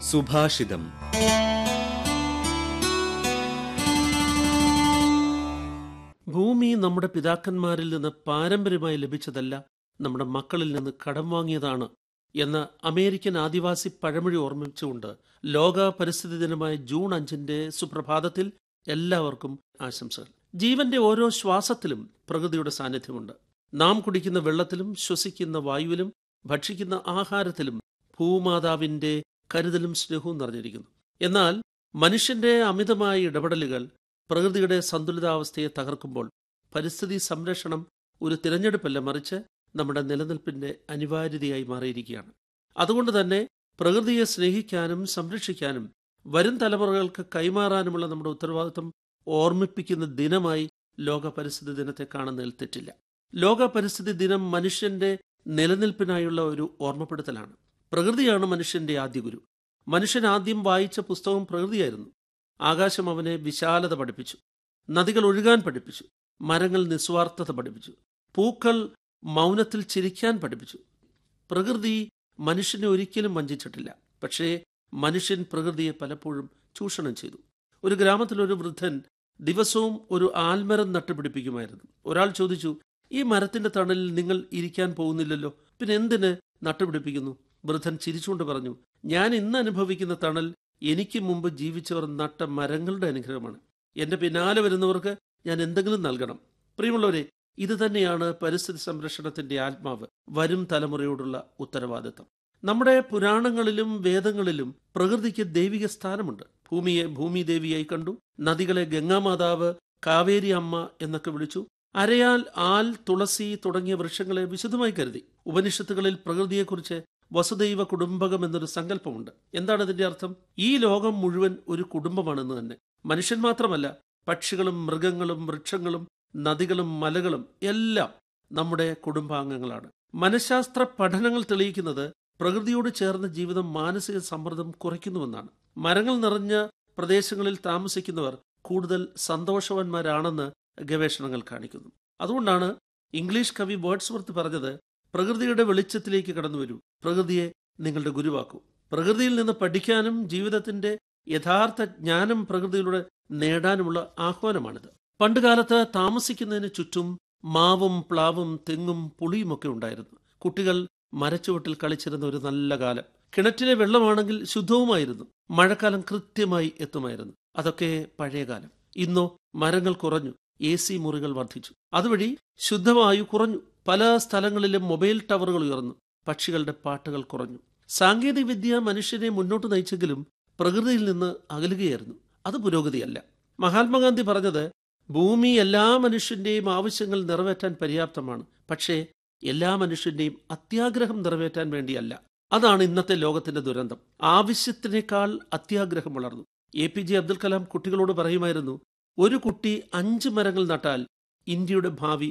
സുഭാഷിതം ഭൂമി നമ്മുടെ പിതാക്കന്മാരിൽ നിന്ന് പാരമ്പര്യമായി ലഭിച്ചതല്ല നമ്മുടെ മക്കളിൽ നിന്ന് കടം വാങ്ങിയതാണ് എന്ന അമേരിക്കൻ ആദിവാസി പഴമൊഴി ഓർമ്മിച്ചുകൊണ്ട് ലോക പരിസ്ഥിതി ദിനമായ ജൂൺ അഞ്ചിന്റെ സുപ്രഭാതത്തിൽ എല്ലാവർക്കും ആശംസകൾ ജീവന്റെ ഓരോ ശ്വാസത്തിലും പ്രകൃതിയുടെ സാന്നിധ്യമുണ്ട് നാം കുടിക്കുന്ന വെള്ളത്തിലും ശ്വസിക്കുന്ന വായുവിലും ഭക്ഷിക്കുന്ന ആഹാരത്തിലും ഭൂമാതാവിന്റെ കരുതലും സ്നേഹവും നിറഞ്ഞിരിക്കുന്നു എന്നാൽ മനുഷ്യന്റെ അമിതമായ ഇടപെടലുകൾ പ്രകൃതിയുടെ സന്തുലിതാവസ്ഥയെ തകർക്കുമ്പോൾ പരിസ്ഥിതി സംരക്ഷണം ഒരു തിരഞ്ഞെടുപ്പല്ല മറിച്ച് നമ്മുടെ നിലനിൽപ്പിന്റെ അനിവാര്യതയായി മാറിയിരിക്കുകയാണ് അതുകൊണ്ട് തന്നെ പ്രകൃതിയെ സ്നേഹിക്കാനും സംരക്ഷിക്കാനും വരും തലമുറകൾക്ക് കൈമാറാനുമുള്ള നമ്മുടെ ഉത്തരവാദിത്വം ഓർമ്മിപ്പിക്കുന്ന ദിനമായി ലോക പരിസ്ഥിതി ദിനത്തെ കാണുന്നതിൽ തെറ്റില്ല ലോക പരിസ്ഥിതി ദിനം മനുഷ്യന്റെ നിലനിൽപ്പിനായുള്ള ഒരു ഓർമ്മപ്പെടുത്തലാണ് പ്രകൃതിയാണ് മനുഷ്യന്റെ ആദ്യ ഗുരു മനുഷ്യൻ ആദ്യം വായിച്ച പുസ്തകം പ്രകൃതിയായിരുന്നു ആകാശം അവനെ വിശാലത പഠിപ്പിച്ചു നദികൾ ഒഴുകാൻ പഠിപ്പിച്ചു മരങ്ങൾ നിസ്വാർത്ഥത പഠിപ്പിച്ചു പൂക്കൾ മൗനത്തിൽ ചിരിക്കാൻ പഠിപ്പിച്ചു പ്രകൃതി മനുഷ്യനെ ഒരിക്കലും വഞ്ചിച്ചിട്ടില്ല പക്ഷേ മനുഷ്യൻ പ്രകൃതിയെ പലപ്പോഴും ചൂഷണം ചെയ്തു ഒരു ഗ്രാമത്തിൽ ഒരു വൃദ്ധൻ ദിവസവും ഒരു ആൽമരം നട്ടുപിടിപ്പിക്കുമായിരുന്നു ഒരാൾ ചോദിച്ചു ഈ മരത്തിന്റെ തണലിൽ നിങ്ങൾ ഇരിക്കാൻ പോകുന്നില്ലല്ലോ പിന്നെ എന്തിന് നട്ടുപിടിപ്പിക്കുന്നു വൃദ്ധൻ ചിരിച്ചുകൊണ്ട് പറഞ്ഞു ഞാൻ ഇന്ന് അനുഭവിക്കുന്ന തണൽ എനിക്ക് മുമ്പ് ജീവിച്ചവർ നട്ട മരങ്ങളുടെ അനുഗ്രഹമാണ് എന്റെ പിന്നാലെ വരുന്നവർക്ക് ഞാൻ എന്തെങ്കിലും നൽകണം പ്രിയമുള്ളവരെ ഇത് തന്നെയാണ് പരിസ്ഥിതി സംരക്ഷണത്തിന്റെ ആത്മാവ് വരും തലമുറയോടുള്ള ഉത്തരവാദിത്തം നമ്മുടെ പുരാണങ്ങളിലും വേദങ്ങളിലും പ്രകൃതിക്ക് ദൈവിക സ്ഥാനമുണ്ട് ഭൂമിയെ ഭൂമി ദേവിയായി കണ്ടു നദികളെ ഗംഗാമാതാവ് കാവേരി അമ്മ എന്നൊക്കെ വിളിച്ചു അരയാൽ ആൽ തുളസി തുടങ്ങിയ വൃക്ഷങ്ങളെ വിശുദ്ധമായി കരുതി ഉപനിഷത്തുകളിൽ പ്രകൃതിയെക്കുറിച്ച് വസുദൈവ കുടുംബകം എന്നൊരു സങ്കല്പമുണ്ട് എന്താണ് ഇതിന്റെ അർത്ഥം ഈ ലോകം മുഴുവൻ ഒരു കുടുംബമാണെന്ന് തന്നെ മനുഷ്യൻ മാത്രമല്ല പക്ഷികളും മൃഗങ്ങളും വൃക്ഷങ്ങളും നദികളും മലകളും എല്ലാം നമ്മുടെ കുടുംബാംഗങ്ങളാണ് മനഃശാസ്ത്ര പഠനങ്ങൾ തെളിയിക്കുന്നത് പ്രകൃതിയോട് ചേർന്ന ജീവിതം മാനസിക സമ്മർദ്ദം കുറയ്ക്കുന്നുവെന്നാണ് മരങ്ങൾ നിറഞ്ഞ പ്രദേശങ്ങളിൽ താമസിക്കുന്നവർ കൂടുതൽ സന്തോഷവാന്മാരാണെന്ന് ഗവേഷണങ്ങൾ കാണിക്കുന്നു അതുകൊണ്ടാണ് ഇംഗ്ലീഷ് കവി വേർഡ്സ്വർത്ത് പറഞ്ഞത് പ്രകൃതിയുടെ വെളിച്ചത്തിലേക്ക് കടന്നു വരൂ പ്രകൃതിയെ നിങ്ങളുടെ ഗുരുവാക്കൂ പ്രകൃതിയിൽ നിന്ന് പഠിക്കാനും ജീവിതത്തിന്റെ യഥാർത്ഥ ജ്ഞാനം പ്രകൃതിയിലൂടെ നേടാനുമുള്ള ആഹ്വാനമാണിത് പണ്ടുകാലത്ത് താമസിക്കുന്നതിന് ചുറ്റും മാവും പ്ലാവും തെങ്ങും പുളിയുമൊക്കെ ഉണ്ടായിരുന്നു കുട്ടികൾ മരച്ചുവട്ടിൽ കളിച്ചിരുന്ന ഒരു നല്ല കാലം കിണറ്റിലെ വെള്ളമാണെങ്കിൽ ശുദ്ധവുമായിരുന്നു മഴക്കാലം കൃത്യമായി എത്തുമായിരുന്നു അതൊക്കെ പഴയകാലം ഇന്നോ മരങ്ങൾ കുറഞ്ഞു എ സി മുറികൾ വർദ്ധിച്ചു അതുവഴി ശുദ്ധവായു കുറഞ്ഞു പല സ്ഥലങ്ങളിലും മൊബൈൽ ടവറുകൾ ഉയർന്നു പക്ഷികളുടെ പാട്ടുകൾ കുറഞ്ഞു സാങ്കേതികവിദ്യ മനുഷ്യനെ മുന്നോട്ട് നയിച്ചെങ്കിലും പ്രകൃതിയിൽ നിന്ന് അകലുകയായിരുന്നു അത് പുരോഗതിയല്ല മഹാത്മാഗാന്ധി പറഞ്ഞത് ഭൂമി എല്ലാ മനുഷ്യന്റെയും ആവശ്യങ്ങൾ നിറവേറ്റാൻ പര്യാപ്തമാണ് പക്ഷേ എല്ലാ മനുഷ്യന്റെയും അത്യാഗ്രഹം നിറവേറ്റാൻ വേണ്ടിയല്ല അതാണ് ഇന്നത്തെ ലോകത്തിന്റെ ദുരന്തം ആവശ്യത്തിനേക്കാൾ അത്യാഗ്രഹം വളർന്നു A P J Abdul Kalam കുട്ടികളോട് പറയുമായിരുന്നു ഒരു കുട്ടി അഞ്ച് മരങ്ങൾ നട്ടാൽ ഇന്ത്യയുടെ ഭാവി